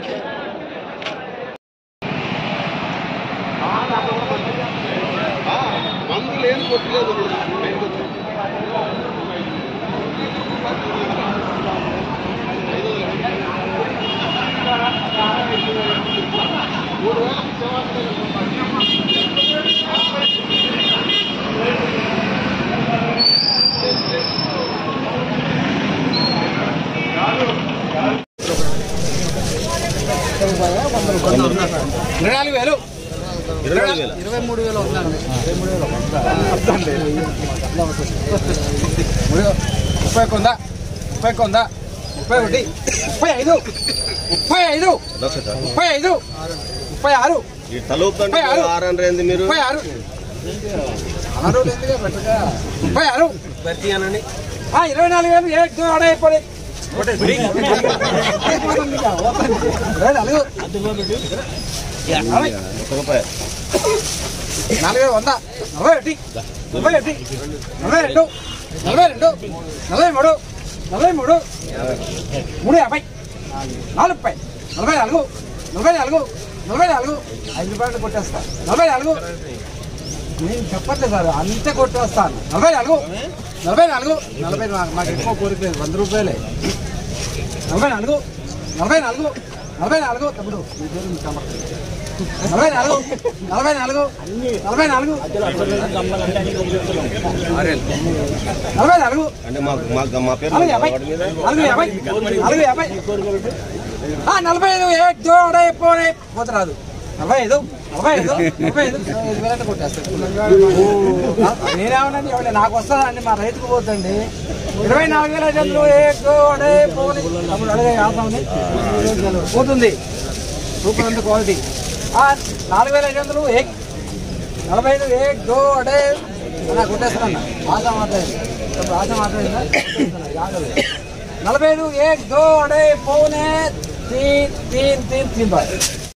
మందు లేని కొట్టలేదు ఇరవై నాలుగు వేలు ఇరవై నాలుగు వేల ఇరవై మూడు వేలు ఉందండి ఇరవై మూడు వేలు మూడు ముప్పై ఒక్క ఉందా ముప్పై ఒక్క ఉందా ముప్పై ఒకటి ముప్పై ఐదు ముప్పై ఐదు లక్ష సార్ ముప్పై ఐదు ముప్పై ఆరు ఈ తలూపుతుంటే ముప్పై ఆరు. ఆరు హండ్రెడ్ ఏంది మీరు ముప్పై ఆరు ఆరు ఎందుగా పెట్టగా ముప్పై ఆరు ఆ, ఇరవై నాలుగు వేలు ఏ జోడ అయిపోయి ఇరవై నాలుగు నలభై ఒక రూపాయి నాలుగు వేల వంద నలభై ఒకటి నలభై ఒకటి నలభై రెండు నలభై రెండు నలభై మూడు నలభై మూడు మూడు యాభై నాలుగు పై నలభై నాలుగు నలభై నాలుగు నలభై నాలుగు ఐదు రూపాయలు కొట్టేస్తా నలభై నాలుగు నేను చెప్పట్లేదు సార్ అంతే కొట్టేస్తాను నలభై నాలుగు నలభై నాలుగు నలభై నా- మాకు ఎక్కువ కోరిక లేదు వంద రూపాయలే నలభై నాలుగు నలభై నాలుగు నలభై నాలుగు తమ్ముడు మీ పేరు మీ తమ్ముడు. నలభై నాలుగు నలభై నాలుగు నలభై నాలుగు నలభై నాలుగు అంటే మాకు మాకు మా పేరు నాలుగు యాభై వాటి మీద నాలుగు యాభై నాలుగు యాభై ఆ, నలభై ఐదు ఏ జోడే పోనే పోత రాదు నలభై ఐదు నలభై ఐదు నలభై ఐదు ఐదు వేలంటే కొట్టేస్తాను నేనేమనండి ఎవరి నాకు వస్తుందండి మా రైతుకు పోతుంది ఇరవై నాలుగు వేల జంతులు ఏ జోడే పోని తమ్ముడు అడిగే ఆపండి పోతుంది సూపర్ ఉంది క్వాలిటీ ఆ, నాలుగు వేల జంతులు ఏ నలభై ఐదు ఏ జోడే అలా కొట్టేస్తాను ఆశ మాట్లాడింది ఇప్పుడు ఆశ మాట్లాడిందా యాదవ్ నలభై ఐదు ఏ జోడే పోనే తీన్ తీన్ తీన్ తీన్ బాయ్